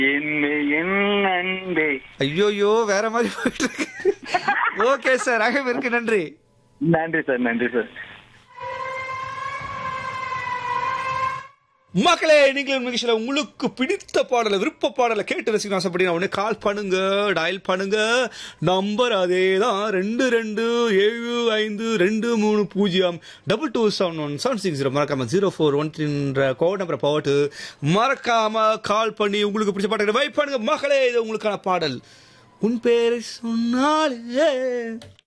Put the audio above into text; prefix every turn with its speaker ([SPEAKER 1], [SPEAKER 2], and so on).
[SPEAKER 1] என்னை என் அன்பே
[SPEAKER 2] ஐயோயோ வேற மாதிரி போயிட்டு இருக்கு ஓகே சார் அகவிற்கு நன்றி
[SPEAKER 1] நன்றி சார் நன்றி சார்
[SPEAKER 2] மக்களே நீங்களும் நிகழ்ச்சியில் உங்களுக்கு பிடித்த பாடலை விருப்ப பாடலை கேட்டு ரசிக்கணும் ஆசைப்பட்டீங்கன்னா உடனே கால் பண்ணுங்க டயல் பண்ணுங்க நம்பர் அதே தான் ரெண்டு ரெண்டு ஏழு ஐந்து ரெண்டு மூணு பூஜ்ஜியம் double two seven one seven six zero மறக்காம ஜீரோ ஃபோர் ஒன் த்ரீன்ற கோட் நம்பரை போட்டு மறக்காம கால் பண்ணி உங்களுக்கு பிடிச்ச பாட்டை வைப் பண்ணுங்க மக்களே இது உங்களுக்கான பாடல் உன் பேரை சொன்னாலே